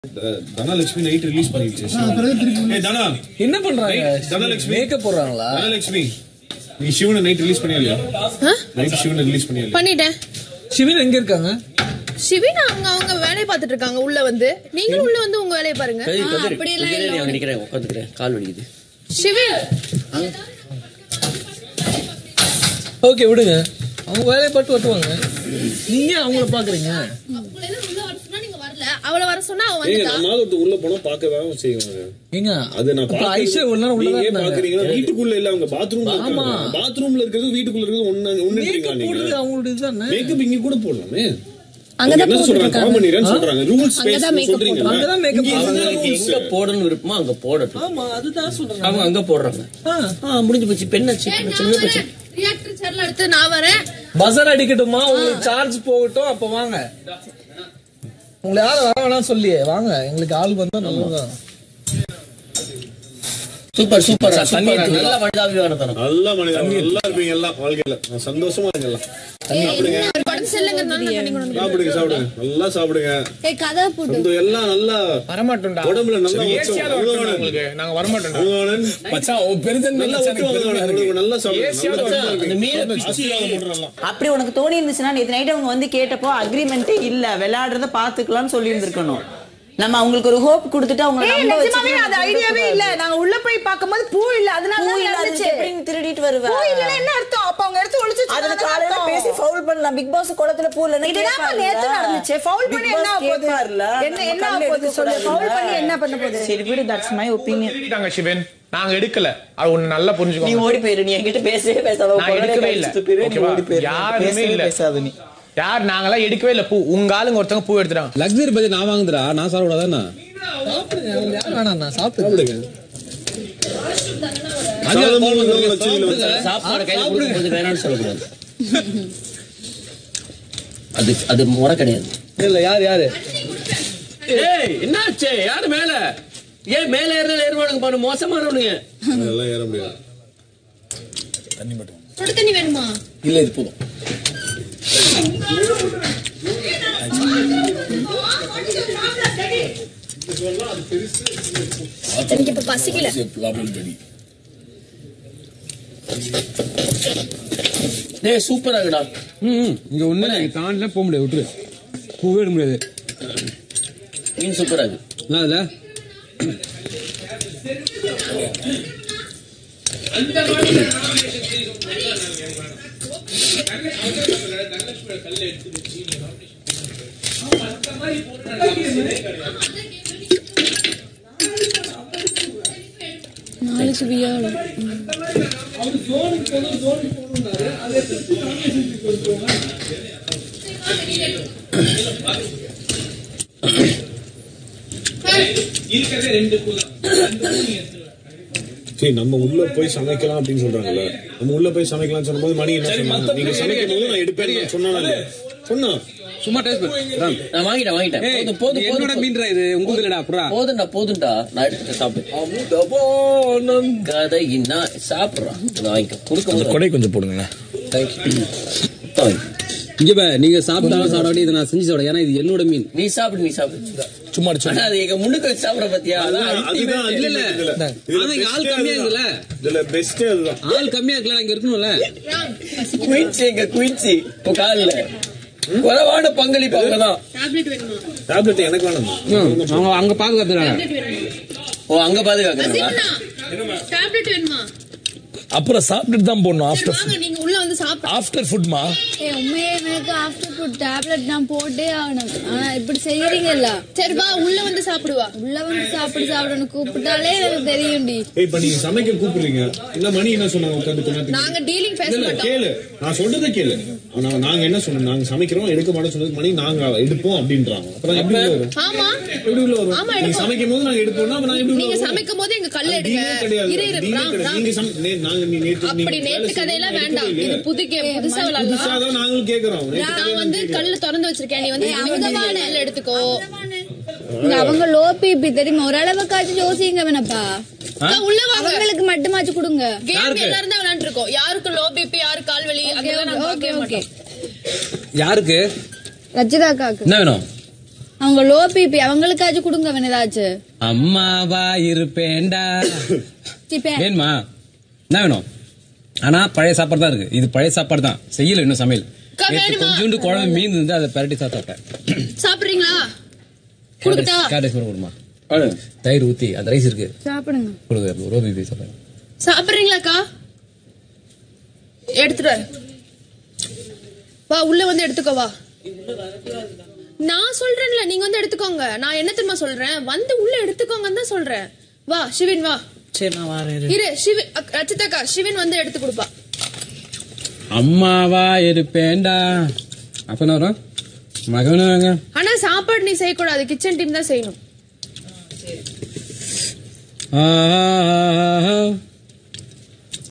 Dhanalakshmi night release பண்ணிடுச்சு ஏய் தனா என்ன பண்றாங்க தனலட்சுமி மேக்கப் போடுறாங்களா தனலட்சுமி நீ சிவனை நைட் ரிலீஸ் பண்ணியா இல்லையா ஆ? நைட் சிவனை ரிலீஸ் பண்ணியா இல்லையா பண்ணிட்டேன் சிவின் எங்க இருக்காங்க சிவின் அவங்க அவங்க வேலையை பார்த்துட்டு இருக்காங்க உள்ள வந்து நீங்களும் உள்ள வந்து உங்க வேலையை பாருங்க கதிர், ஆ, கதிர், அப்படியெல்லாம் கொஞ்ச நேரம் இல்ல அங்க நிக்கிறேன், உட்காந்துக்கிறேன். கால் வலிக்குது சிவின் ஓகே விடுங்க அவங்க வேலையை பார்த்து ஓட்டுவாங்க நீங்க அவங்கள பாக்குறீங்க அவங்கள எல்லாம் உள்ள வர சொன்னா நீங்க வரல அவளை வர சொன்னா அவ ஏங்க வந்துட்டா நம்மளால ஒருத்தர் உள்ள போனா பார்க்க தான் செய்வாங்க ஏங்க அது நான் அப்ப ஐஷா ஒரு நேரம் உள்ளதான் நீங்க இருந்தாங்க பாக்குறீங்கன்னா வீட்டுக்குள்ள இல்ல அவங்க பாத்ரூம்ல ஆமா. இருக்காங்க பாத்ரூம்ல இருக்கிறது வீட்டுக்குள்ள இருக்கிறது ஒண்ணு ஒண்ணுன்றீங்களா மேக்கப் போடுறது நீங்க அவங்களோட இதுதானே மேக்கப் இங்க கூட போடலாமே அங்கதான் என்ன சொல்றாங்க காமனிரன்னு சொல்றாங்க ரூல்ஸ் அங்கதான் makeup சொல்றீங்க அங்கதான் மேக்கப் அவங்களுக்கு எங்க போடணும்னு விருப்பமோ அங்க போடட்டும் ஆமா அதுதான் சொல்றாங்க அவங்க அங்க போடுறாங்க ஆ. ஆ, முடிஞ்சு போச்சு பெண்ணாச்சு சின்ன போச்சு ரியாக்டர் சேர்ல எடுத்து நான் வரேன் பசர் அடிக்கட்டுமா உங்களுக்கு சார்ஜ் போகட்டும் அப்ப வாங்க உங்களை யாரும் வர வேணாம் சொல்லியே வாங்க எங்களுக்கு ஆள் வந்தா நல்லதுதான் சூப்பர் சூப்பர் தண்ணி நல்ல மனிதாபிமானத்தனம் நல்லா மனிதன் நல்லா இருப்பீங்க எல்லாம் வாழ்க்கையில நான் சந்தோஷமா இருங்க எல்லாம் ஒரு படம் செல்லுங்கனால நான் தண்ணி கொண்டு வந்து சாப்பிடுங்க சாப்பிடுங்க நல்லா சாப்பிடுங்க ஏய் கதை போட்டு இந்த எல்லாம் நல்லா வரமாட்டோம்டா உடம்புல நல்லா ஏசியால வரட்டும் உங்களுக்கு நாங்க வரமாட்டோம்டா உங்களான மச்சான் உன் பெருந்தன்மை நல்லா ஒத்து வாங்க நல்லா சாப்பிடுங்க நல்லா அந்த மீனை பிச்சு அப்படி உனக்கு தோணி இருந்துச்சுன்னா நேற்று நைட் அவங்க வந்து கேட்டப்போ அக்ரிமெண்ட்டே இல்ல விளையாடுறத பாத்துக்கலாம்னு சொல்லி இருந்திருக்கணும் நம்ம அவங்களுக்கு ஒரு ஹோப் கொடுத்துட்டு அவங்க ஏய், நம்ப நிஜமாவே அது ஐடியாவே இல்ல நாங்க உள்ள போய் பாக்கும்போது பூ இல்ல அதனால பூ தான் இல்லாததுக்கு நடந்துச்சு எப்படி நீ திருடிட்டு வருவ பூ இல்லனா என்ன அர்த்தம் அப்ப அவங்க எடுத்து ஒளிச்சு அதுல காலையில பேசி ஃபவுல் பண்ணலாம் பிக் பாஸ் குளத்துல பூ இல்லைன்னா இதுதான் நேத்து நடந்துச்சு ஃபவுல் பண்ணி என்ன ஆக போகுது என்ன என்ன ஆக போகுது சொல்லு ஃபவுல் பண்ணி என்ன பண்ண போகுது சரி விடு தட்ஸ் மை ஒப்பீனியன் திருடிட்டாங்க சிவன் நாங்க எடுக்கல அது ஒண்ணு நல்லா நீ புரிஞ்சுக்கோங்க ஓடி போயிரு நீ என்கிட்ட பேசவே பேசாத உன் நான் குரலே எடுக்கவே இல்ல கடிச்சிட்டு போயிரு, நீ ஓகேவா ஓடி போயிரு. யாருமே பேசவே இல்ல பேசாத நீ யார் நாங்கெல்லாம் எடுக்கவே இல்ல பூ உங்க ஆளுங்க ஒருத்தவங்க பூ எடுத்துட்டாங்க லக்ஸரி பத்தி நான் வாங்குதுடா நான் சாப்பிடாதானா சாப்பிடுங்க உங்களுக்கு யாரும் வேணாம் நான் சாப்பிடுங்க சாப்பாடு கையில கொடுக்கும்போது வேணாம்னு சொல்லக்கூடாது அது அது முறை கிடையாது இல்ல யார் யாரு ஏய் என்னாச்சு யாரு மேல ஏன் மேல ஏறல ஏறுவானுங்க பாரு மோசமானவனுங்க அதெல்லாம் ஏற முடியாது சுடு தண்ணி வேணுமா இல்ல இது போதும் எனக்கு இப்ப பசிக்கல டேய் சூப்பரா இருக்குடா ம் இங்க ஒண்ணு தாண்டில போக முடியாது விட்டுரு பூவே எடுக்க முடியாது மீன் சூப்பரா இருக்கு என்ன அதுல நாளைக்கு வியாழன் சரி நம்ம உள்ள போய் சமைக்கலாம் அப்படின்னு சொல்றாங்கல்ல நம்ம உள்ள போய் சமைக்கலாம் சொல்லும்போது மணி என்ன சொன்னாங்க நீங்க சமைக்கும் போது நான் எடுப்பேன் சொன்னானே சொன்னா சும்மா டேஸ்ட் பண்ணு நான் வாங்கிட்டேன் வாங்கிட்டேன் போதும் போதும் என்னோட போதும் மீன்ரா இது உங்களுக்கு இல்லடா புறா போதும்டா போதும்டா நான் எடுத்துட்டு சாப்பிடு கதை என்ன சாப்பிடுறான் நான் வாங்கிக்கோ கொடுக்க கொடை கொஞ்சம் போடுங்க தேங்க்யூ இங்க பா நீங்க சாப்பிட்டாலும் சாப்பிடாட்டி இதை நான் செஞ்சு சாப்பிட ஏன்னா இது என்னோட மீன் நீ சாப்பிடு நீ சாப்பிடு சும்மா ஆனா அது எங்க முன்னுக்கு வச்சு சாப்பிட பாத்தியா அதான் அதுதான் இல்ல இல்ல ஆனா இங்க ஆள் கம்மியா இருக்குல்ல இதுல பெஸ்டே அதுதான் ஆள் கம்மியா இருக்குல்ல இங்க இருக்கணும்ல குயின்சி எங்க குயின்சி இப்போ காலில் குறைவான பங்களிப்பு அவங்கதான் டேப்லெட் வேணுமா டேப்லெட் எனக்கு வேணும் ம், அவங்க அங்க பாதுகாத்துறாங்க ஓ அங்க பாதுகாக்கிறாங்களா டேப்லெட் வேணுமா அப்புறம் சாப்பிட்டுட்டு தான் போடணும் ஆஃப்டர் வாங்க நீங்க உள்ள வந்து சாப்பிடு ஆஃப்டர் ஃபுட்மா ஏய் உண்மையே எனக்கு ஆஃப்டர் ஃபுட் டேப்லெட் நான் போட்டே ஆகணும் ஆனா இப்படி செய்யறீங்கல்ல சரி வா உள்ள வந்து சாப்பிடுவா உள்ள வந்து சாப்பிடு சாப்பிடணும் கூப்பிட்டாலே எனக்கு தெரியும்டி ஏய் இப்ப நீங்க சமைக்க கூப்பிடுறீங்க இல்ல மணி என்ன சொன்னாங்க உட்காந்து கொஞ்ச நாங்க டீலிங் பேச இல்ல மாட்டோம் கேளு நான் சொல்றதை கேளு ஆனா நாங்க என்ன சொன்னோம் நாங்க சமைக்கிறோம் எடுக்க மாட்டோம் சொன்னது மணி நாங்க எடுப்போம் அப்படின்றாங்க அப்புறம் எப்படி உள்ள வரும் ஆமா எப்படி உள்ள வரும் ஆமா, நீங்க எடுப்போம். சமைக்கும் போது நாங்க எடுப்போம்னா அப்ப நான் எப்படி உள்ள நீங்க வருவேன்? சமைக்கும் போது எங்க கல்ல அது எடுங்க deal கிடையாது. இரு இரு deal ராம் கிடையாது. ராம் நீங்க சம- நே- நாங்க நீ நேத்து அப்படி நீங்க நேத்து வேலை கதையெல்லாம் செஞ்சு வேண்டாம் எடுக்கவே இது இல்லையே. புது கே- புதுசா புதுசா விளாடலாம் தான் நாங்களும் கேக்குறோம் நேத்து நான் வந்து கல்லு திறந்து வச்சிருக்கேன் நீ வந்து கல்ல எடுத்துக்கோ இங்க அவங்க லோ பிபி தெரியுமா ஓரளவுக்காச்சும் யோசிங்க வேணப்பா அக்கா, உள்ள வாங்க அவங்களுக்கு மட்டுமாச்சும் கொடுங்க கேம் எல்லாரும் தான் விளையாண்டு இருக்கோம் யாருக்கு லோ பிபி யாரு கால் வலி அதெல்லாம் நாங்க ஓகே பார்க்கவே ஓகே மாட்டோம் யாருக்கு ரச்சிதாக்காக்கு என்ன வேணும் அவங்க லோ பிபி அவங்களுக்காச்சும் கொடுங்க வேணும் ஏதாச்சும் அம்மாவா இருப்பேன்டா இப்ப வேணுமா என்ன வேணும் ஆனா பழைய சாப்பாடு தான் இருக்கு இது பழைய சாப்பாடு தான் செய்யல இன்னும் சமையல் அக்கா, நேத்து வேணுமா? கொஞ்சோண்டு குழம்பு மீன் இருந்து அதை பரட்டி சாப்பிட்டேன் சாப்பிடுறீங்களா கொடுக்கட்டா கேரட் கூட கொடுமா தயிர் ஊத்தி அந்த ரைஸ் இருக்கு சாப்பிடுங்க கொடுங்க ரோபி பீஸ் சாப்பிடுங்க சாப்பிடுறீங்களாக்கா எடுத்துட்டு வர வா உள்ள வந்து எடுத்துக்கோ வா நான் சொல்றேன்ல நீங்க வந்து எடுத்துக்கோங்க நான் என்ன தெரியுமா சொல்றேன் வந்து உள்ள எடுத்துக்கோங்கன்னு தான் சொல்றேன் வா சிவின் வா சரி நான் வரேன் இரு சிவின் அக்- ரச்சிதாக்கா சிவின் வந்து எடுத்து கொடுப்பா அம்மாவா இருப்பேன்டா அப்ப என்ன வரும் மகனும் வாங்க ஆனா சாப்பாடு நீ செய்யக்கூடாது கிச்சன் டீம் தான் செய்யணும் ஆ